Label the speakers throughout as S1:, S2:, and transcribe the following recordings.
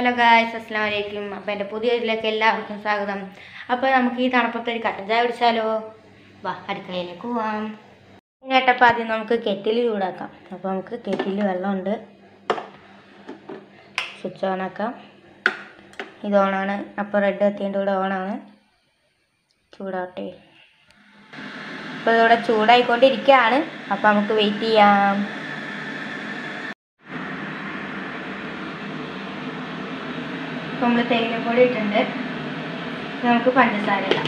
S1: hello guys അസ്സാം വലൈക്കും അപ്പോൾ എൻ്റെ പുതിയ വീട്ടിലേക്ക് എല്ലാവർക്കും സ്വാഗതം അപ്പോൾ നമുക്ക് ഈ തണുപ്പത്ത് ഒരു കട്ടൻ ചായ കുടിച്ചാലോ വാ അടുക്കളയിലേക്ക് പോവാം കേട്ടപ്പോൾ ആദ്യം നമുക്ക് കെറ്റിൽ ചൂടാക്കാം അപ്പോൾ നമുക്ക് കെറ്റിൽ വെള്ളമുണ്ട് സ്വിച്ച് ഓൺ ആക്കാം ഇത് ഓണാണ് അപ്പോൾ റെഡ് എത്തിയതിൻ്റെ കൂടെ ഓണാണ് ചൂടാവട്ടെ അപ്പോൾ ഇതിവിടെ ചൂടായിക്കൊണ്ടിരിക്കുകയാണ് അപ്പോൾ നമുക്ക് വെയിറ്റ് ചെയ്യാം ഇപ്പം നമ്മൾ തേയിലപ്പൊടി ഇട്ടിട്ടുണ്ട് ഇനി നമുക്ക് പഞ്ചസാര ഇടാം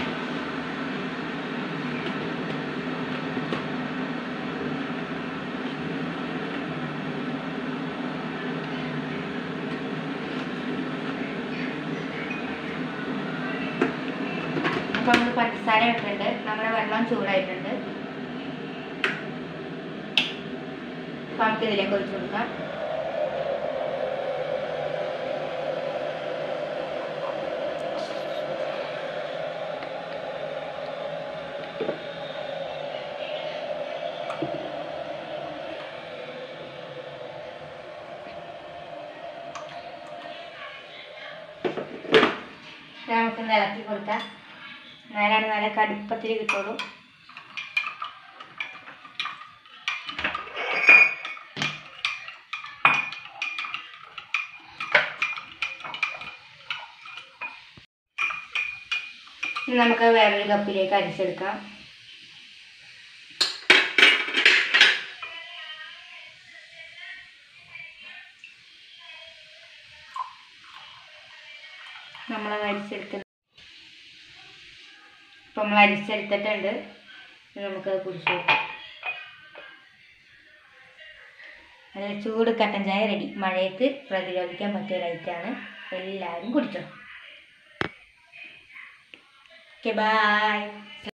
S1: അപ്പം നമ്മൾ പഞ്ചസാര ഇട്ടിട്ടുണ്ട് നമ്മുടെ വെള്ളം ചൂടായിട്ടുണ്ട് അപ്പം നമുക്ക് ഇതിലേക്ക് ഒഴിച്ചു കൊടുക്കാം നമുക്ക് ഇളക്കി കൊടുക്കാം നേരാണ് നല്ല കടുപ്പത്തിൽ കിട്ടുള്ളൂ ഇനി നമുക്ക് വേറൊരു കപ്പിലേക്ക് അരിച്ചെടുക്കാം നമ്മൾ അരിച്ചെടുക്കുന്ന ഇപ്പം നമ്മൾ അരിച്ചെടുത്തിട്ടുണ്ട് ഇനി നമുക്കത് കുടിച്ചു നോക്കാം നല്ല ചൂട് കട്ടൻ ചായ റെഡി മഴയത്ത് പ്രതിരോധിക്കാൻ പറ്റിയ ലൈറ്റാണ് എല്ലാവരും കുടിച്ചോ ഓക്കെ ബായ്